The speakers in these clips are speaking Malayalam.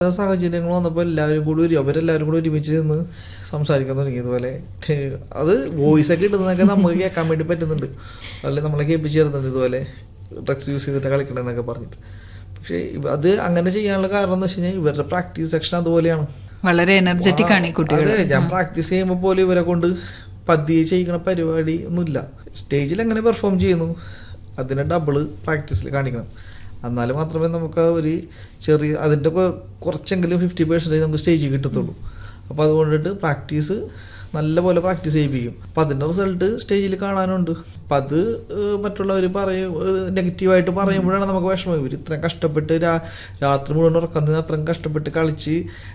സാഹചര്യങ്ങൾ വന്നപ്പോൾ എല്ലാവരും കൂടി ഒരു അവരെല്ലാവരും കൂടി ഒരുമിച്ച് നിന്ന് സംസാരിക്കാൻ തുടങ്ങി ഇതുപോലെ ഠേ- അത് വോയിസ് ഒക്കെ ഇടുന്നതൊക്കെ നമുക്ക് കേൾക്കാൻ വേണ്ടി പറ്റുന്നുണ്ട് അല്ലെങ്കിൽ നമ്മളെ കേൾപ്പിച്ച് തരുന്നുണ്ട് ഇതുപോലെ ഡ്രഗ്സ് യൂസ് ചെയ്തിട്ട് കളിക്കണമെന്നൊക്കെ പറഞ്ഞിട്ട് പക്ഷേ ഇവ- അത് അങ്ങനെ ചെയ്യാനുള്ള കാരണം എന്ന് വെച്ച് കഴിഞ്ഞാൽ ഇവരുടെ പ്രാക്ടീസ് സെക്ഷൻ അതുപോലെയാണ് വളരെ എനർജറ്റിക് ആണ് ഈ കുട്ടികൾ അതെ ഞാൻ പ്രാക്ടീസ് ചെയ്യുമ്പോൾ പോലും ഇവരെ കൊണ്ട് പതിയെ ചെയ്യിക്കണ പരിപാടി ഒന്നുമില്ല സ്റ്റേജിൽ എങ്ങനെ പെർഫോം ചെയ്യുന്നു അതിനെ ഡബിള് പ്രാക്ടീസിൽ കാണിക്കണം എന്നാൽ മാത്രമേ നമുക്ക് ആ ഒരു ചെറിയ അതിൻ്റെ ഒക്കെ കുറച്ചെങ്കിലും ഫിഫ്റ്റി പെർസെൻറ്റേജ് നമുക്ക് സ്റ്റേജിൽ കിട്ടത്തുള്ളൂ അപ്പോൾ അതുകൊണ്ടിട്ട് പ്രാക്ടീസ് നല്ലപോലെ പ്രാക്ടീസ് ചെയ്യിപ്പിക്കും അപ്പം അതിൻ്റെ റിസൾട്ട് സ്റ്റേജിൽ കാണാനുണ്ട് അപ്പം അത് ഏഹ്, മറ്റുള്ളവർ പറയും നെഗറ്റീവായിട്ട് പറയുമ്പോഴാണ് നമുക്ക് വിഷമം ഇവർ ഇത്രയും കഷ്ടപ്പെട്ട് രാ- രാത്രി മുഴുവൻ ഉറക്കം നിന്ന് അത്രയും കഷ്ടപ്പെട്ട് കളിച്ച്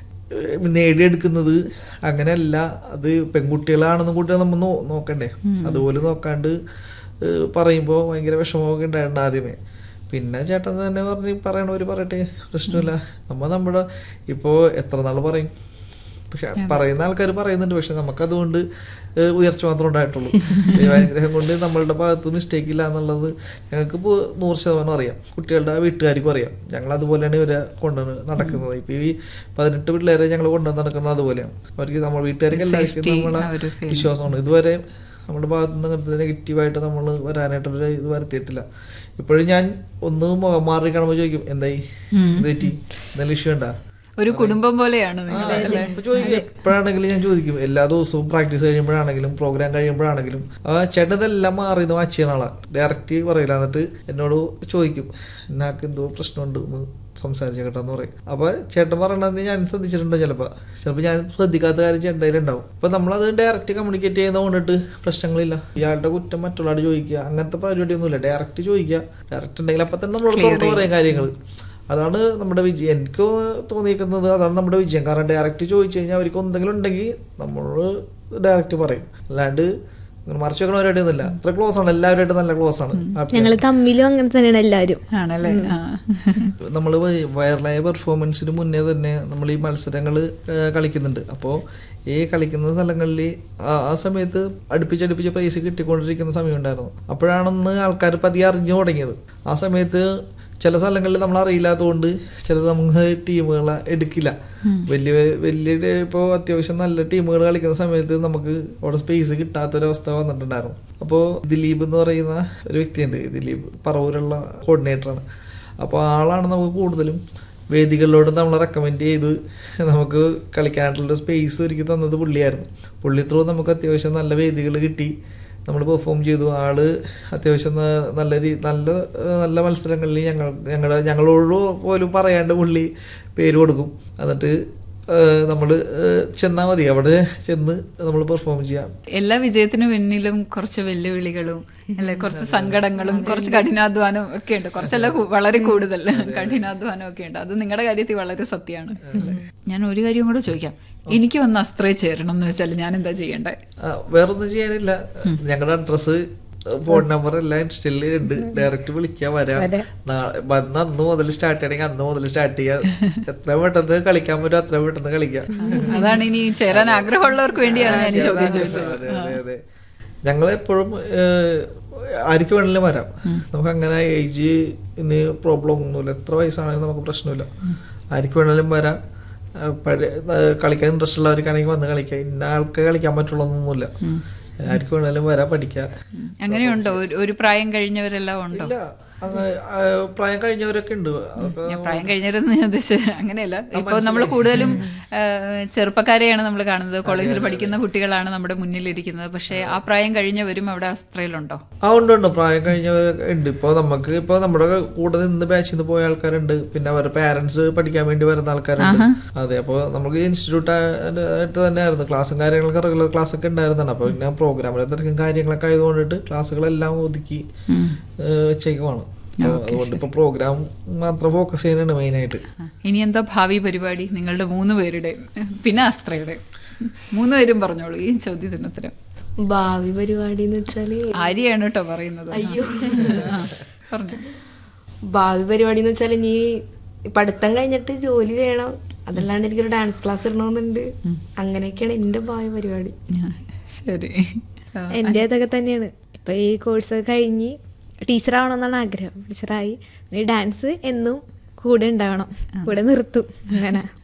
ഏഹ് നേടിയെടുക്കുന്നത് അങ്ങനെയല്ല അത് പെൺകുട്ടികളാണെന്നും കൂട്ടി നമ്മൾ നോ- നോക്കണ്ടേ അതുപോലെ നോക്കാണ്ട് പറയുമ്പോൾ ഭയങ്കര വിഷമമൊക്കെ ഉണ്ടായിരുന്നു ആദ്യമേ പിന്നെ ചേട്ടൻ തന്നെ പറഞ്ഞ് പറയണവര് പറയട്ടെ പ്രശ്നമില്ല നമ്മ നമ്മുടെ ഇപ്പോൾ എത്ര നാൾ പറയും പക്ഷെ പറയുന്ന ആൾക്കാർ പറയുന്നുണ്ട് പക്ഷെ നമുക്കതുകൊണ്ട് ഏഹ് ഉയർച്ച മാത്രമേ ഉണ്ടായിട്ടുള്ളൂ ദൈവാനുഗ്രഹം കൊണ്ട് നമ്മളുടെ ഭാഗത്ത് മിസ്റ്റേക്ക് ഇല്ല എന്നുള്ളത് ഞങ്ങൾക്ക് ഇപ്പോൾ നൂറ് ശതമാനം അറിയാം കുട്ടികളുടെ വീട്ടുകാർക്കും അറിയാം ഞങ്ങൾ അതുപോലെയാണ് ഇവരെ കൊണ്ടുവന്ന് നടക്കുന്നത് ഇപ്പൊ ഈ പതിനെട്ട് പിള്ളേരെ ഞങ്ങൾ കൊണ്ടുവന്ന് നടക്കുന്നത് അതുപോലെയാണ് അവർക്ക് നമ്മുടെ വീട്ടുകാർക്ക് എല്ലാവർക്കും Safety നമ്മളെ ആ ഒരു feel. വിശ്വാസമാണ് ഇതുവരെ നമ്മുടെ ഭാഗത്ത് നിന്ന് അങ്ങനത്തെ നെഗറ്റീവായിട്ട് നമ്മൾ വരാനായിട്ടൊരു ഇത് വരുത്തിയിട്ടില്ല ഇപ്പോഴും ഞാൻ ഒന്ന് മുഖം മാറി കാണുമ്പോൾ ചോദിക്കും എന്തായി ഇത് പറ്റി എന്തെങ്കിലും ഇഷ്യൂ ഉണ്ടാ ഒരു കുടുംബം പോലെയാണ് നിങ്ങൾ ഇപ്പൊ ചോദിക്കും എപ്പോഴാണെങ്കിലും ഞാൻ ചോദിക്കും എല്ലാ ദിവസവും പ്രാക്ടീസ് കഴിയുമ്പോഴാണെങ്കിലും പ്രോഗ്രാം കഴിയുമ്പോഴാണെങ്കിലും ആ ചേട്ടൻ ഇതെല്ലാം മാറി ഇത് വാച്ച് ചെയ്യുന്ന ആളാ ഡയറക്റ്റ് പറയില്ല എന്നിട്ട് എന്നോട് ചോദിക്കും എന്നാക്ക് എന്തോ പ്രശ്നമുണ്ട് എന്ന് സംസാരിച്ച കേട്ടെന്ന് പറയും അപ്പൊ ചേട്ടൻ പറയണത് ഞാൻ ശ്രദ്ധിച്ചിട്ടുണ്ട് ചിലപ്പോ ചിലപ്പോ ഞാൻ ശ്രദ്ധിക്കാത്ത കാര്യം ചേട്ടൻ്റെ ഉണ്ടാവും അപ്പൊ നമ്മളത് ഡയറക്റ്റ് കമ്മ്യൂണിക്കേറ്റ് ചെയ്യുന്ന കൊണ്ടിട്ട് പ്രശ്നങ്ങളില്ല ഇയാളുടെ കുറ്റം മറ്റുള്ളവരോട് ചോദിക്കുക അങ്ങനത്തെ പരിപാടിയൊന്നുമില്ല ഡയറക്റ്റ് ചോദിക്കുക ഡയറക്റ്റ് ഉണ്ടെങ്കിൽ അപ്പൊ തന്നെ നമ്മളോട് തുറന്നു പറയാം കാര്യങ്ങൾ അതാണ് നമ്മുടെ വിജയം എനിക്ക് തോന്നിയിരിക്കുന്നത് അതാണ് നമ്മുടെ വിജയം കാരണം ഡയറക്റ്റ് ചോദിച്ചു കഴിഞ്ഞാൽ അവർക്ക് എന്തെങ്കിലും ഉണ്ടെങ്കിൽ നമ്മൾ ഡയറക്റ്റ് പറയും അല്ലാണ്ട് ഇങ്ങനെ മറിച്ച് വെക്കണ പരിപാടിയൊന്നുമില്ല അത്ര ക്ലോസ് ആണ് എല്ലാവരുമായിട്ട് നല്ല ക്ലോസ് ആണ് ഞങ്ങൾ തമ്മിലും അങ്ങനെ തന്നെയാണ് എല്ലാവരും ആണല്ലേ ആ നമ്മൾ വൈറലായ പെർഫോമൻസിന് മുന്നേ തന്നെ നമ്മൾ ഈ മത്സരങ്ങൾ കളിക്കുന്നുണ്ട് അപ്പോൾ ഈ കളിക്കുന്ന സ്ഥലങ്ങളിൽ ആ- ആ സമയത്ത് അടുപ്പിച്ചടുപ്പിച്ച് പ്രൈസ് കിട്ടിക്കൊണ്ടിരിക്കുന്ന സമയം ഉണ്ടായിരുന്നു അപ്പോഴാണെന്ന് ആൾക്കാർ പതിയെ അറിഞ്ഞു തുടങ്ങിയത് ആ സമയത്ത് ചില സ്ഥലങ്ങളിൽ നമ്മൾ അറിയില്ലാത്തതുകൊണ്ട് ചിലത് നമുക്ക് ടീമുകളെ എടുക്കില്ല വലിയ വലിയ ഇപ്പോൾ അത്യാവശ്യം നല്ല ടീമുകൾ കളിക്കുന്ന സമയത്ത് നമുക്ക് അവിടെ സ്പേസ് കിട്ടാത്തൊരവസ്ഥ വന്നിട്ടുണ്ടായിരുന്നു അപ്പോൾ ദിലീപ് എന്ന് പറയുന്ന ഒരു വ്യക്തിയുണ്ട് ദിലീപ് പറവൂരുള്ള കോർഡിനേറ്ററാണ് അപ്പോൾ ആളാണ് നമുക്ക് കൂടുതലും വേദികളിലോട്ട് നമ്മളെ റെക്കമെൻഡ് ചെയ്ത് നമുക്ക് കളിക്കാനായിട്ടുള്ള സ്പേസ് ഒരുക്കി തന്നത് പുള്ളിയായിരുന്നു പുള്ളി ത്രൂ നമുക്ക് അത്യാവശ്യം നല്ല വേദികൾ കിട്ടി നമ്മൾ പെർഫോം ചെയ്തു ആള് അത്യാവശ്യം ന- നല്ല രീ നല്ല ഏഹ് നല്ല മത്സരങ്ങളിൽ ഞങ്ങൾ ഞങ്ങളുടെ ഞങ്ങളോട് പോലും പറയാണ്ട് പുള്ളി പേര് കൊടുക്കും എന്നിട്ട് നമ്മൾ ചെന്നാൽ മതി അവിടെ ചെന്ന് നമ്മൾ പെർഫോം ചെയ്യാം എല്ലാ വിജയത്തിനു പിന്നിലും കുറച്ച് വെല്ലുവിളികളും അല്ലെ കുറച്ച് സങ്കടങ്ങളും കുറച്ച് കഠിനാധ്വാനവും ഒക്കെ ഉണ്ട് കുറച്ചല്ല കു- വളരെ കൂടുതൽ കഠിനാധ്വാനം ഒക്കെ ഉണ്ട് അത് നിങ്ങളുടെ കാര്യത്തിൽ വളരെ സത്യമാണ് ഞാൻ ഒരു കാര്യം കൂടെ ചോദിക്കാം എനിക്ക് വന്ന് അസ്ത്രേ ചേരണം എന്ന് വെച്ചാൽ ഞാൻ എന്താ ചെയ്യണ്ടേ ആ, വേറൊന്നും ചെയ്യാനില്ല ഞങ്ങളുടെ അഡ്രസ്സ് ഫോൺ നമ്പർ എല്ലാം ഇൻസ്റ്റയിൽ ഉണ്ട് ഡയറക്റ്റ് വിളിക്കാൻ വരാം നാ- വന്ന് അന്ന് മുതൽ സ്റ്റാർട്ട് ചെയ്യണമെങ്കിൽ അന്ന് മുതൽ സ്റ്റാർട്ട് ചെയ്യാം എത്ര പെട്ടെന്ന് കളിക്കാൻ പറ്റും അത്ര പെട്ടെന്ന് കളിക്കാം അതാണ് ഇനി ചേരാൻ ആഗ്രഹമുള്ളവർക്ക് വേണ്ടിയാണ് ഞാൻ ഈ ചോദ്യം ചോദിച്ചത് അതെ അതെ അതെ ഞങ്ങൾ എപ്പോഴും ആർക്ക് വേണമെങ്കിലും വരാം നമുക്ക് അങ്ങനെ ഏജ് ഇനി പ്രോബ്ലം ഒന്നുമില്ല എത്ര വയസ്സാണെങ്കിലും നമുക്ക് പ്രശ്നമില്ല ആർക്ക് വേണമെങ്കിലും വരാം ആ, പഴയ ആ, കളിക്കാൻ ഇൻട്രസ്റ്റ് ഉള്ളവർക്കാണെങ്കിൽ വന്ന് കളിക്കാം ഇന്ന ആൾക്ക് കളിക്കാൻ പറ്റുള്ളൊന്നുമില്ല ആർക്ക് വേണമെങ്കിലും വരാം പഠിക്കാം അങ്ങനെയുണ്ടോ ഒരു- ഒരു പ്രായം കഴിഞ്ഞവരെല്ലാം ഉണ്ടോ ഇല്ല അങ്ങ് ആ, പ്രായം കഴിഞ്ഞവരൊക്കെ ഉണ്ട് അതൊക്കെ ഞാൻ പ്രായം കഴിഞ്ഞവരെന്ന് ഞാൻ ഉദ്ദേശിച്ചത് അങ്ങനെയല്ല ഇപ്പൊ നമ്മൾ കൂടുതലും ആ, ചെറുപ്പക്കാരെയാണ് നമ്മൾ കാണുന്നത് കോളേജിൽ പഠിക്കുന്ന കുട്ടികളാണ് നമ്മുടെ മുന്നിലിരിക്കുന്നത് പക്ഷേ ആ പ്രായം കഴിഞ്ഞവരും അവിടെ അസ്ത്രയിലുണ്ടോ ആ ഉണ്ട് ഉണ്ട് പ്രായം കഴിഞ്ഞവർ ഉണ്ട് ഇപ്പോൾ നമുക്ക് ഇപ്പോൾ നമ്മുടെ കൂടെ നിന്ന് ബാച്ചിൽ നിന്ന് പോയ ആൾക്കാരുണ്ട് പിന്നെ അവരുടെ പാരന്റ്സ് പഠിക്കാൻ വേണ്ടി വരുന്ന ആൾക്കാരുണ്ട് അതെ അപ്പോൾ നമുക്ക് ഇൻസ്റ്റിറ്റ്യൂട്ട് ആയിട്ട് തന്നെ ആയിരുന്നു ക്ലാസ്സും കാര്യങ്ങളൊക്കെ റെഗുലർ ക്ലാസ് ഒക്കെ ഉണ്ടായിരുന്നതാണ് അപ്പോൾ പിന്നെ പ്രോഗ്രാമിലെ തിരക്കും കാര്യങ്ങളൊക്കെ ആയതുകൊണ്ടിട്ട് ക്ലാസ്സുകളെല്ലാം ഒതുക്കി ഏഹ് വെച്ചേക്കുവാണ് അപ്പോൾ അതുകൊണ്ട് ഇപ്പോൾ പ്രോഗ്രാം മാത്രം ഫോക്കസ് ചെയ്യുന്നുണ്ട് മെയിനായിട്ട് ആ, ഇനി എന്താ ഭാവി പരിപാടി നിങ്ങളുടെ മൂന്ന് പേരുടെ പിന്നെ അസ്ത്രയുടെ മൂന്ന് പേരും പറഞ്ഞോളൂ ഈ ചോദ്യത്തിന് ഉത്തരം ഭാവി പരിപാടി എന്ന് വെച്ചാല് ആര്യാണ് കേട്ടോ പറയുന്നത് അയ്യോ. ആ, പറഞ്ഞു ഭാവി പരിപാടി എന്ന് വെച്ചാൽ ഇനി പഠിത്തം കഴിഞ്ഞിട്ട് ജോലി ചെയ്യണം അതല്ലാണ്ട് എനിക്കൊരു ഡാൻസ് ക്ലാസ് ഇടണമെന്നുണ്ട് അങ്ങനെയൊക്കെയാണ് എന്റെ ഭാവി പരിപാടി ആ, ശരി ആ, എൻ്റെ അതൊക്കെ തന്നെയാണ് ഇപ്പൊ ഈ കോഴ്സ് കഴിഞ്ഞ് ടീച്ചറാവണമെന്നാണ് ആഗ്രഹം ടീച്ചറായി പിന്നെ ഡാൻസ് എന്നും കൂടെ ഉണ്ടാവണം കൂടെ നിർത്തും അങ്ങനെ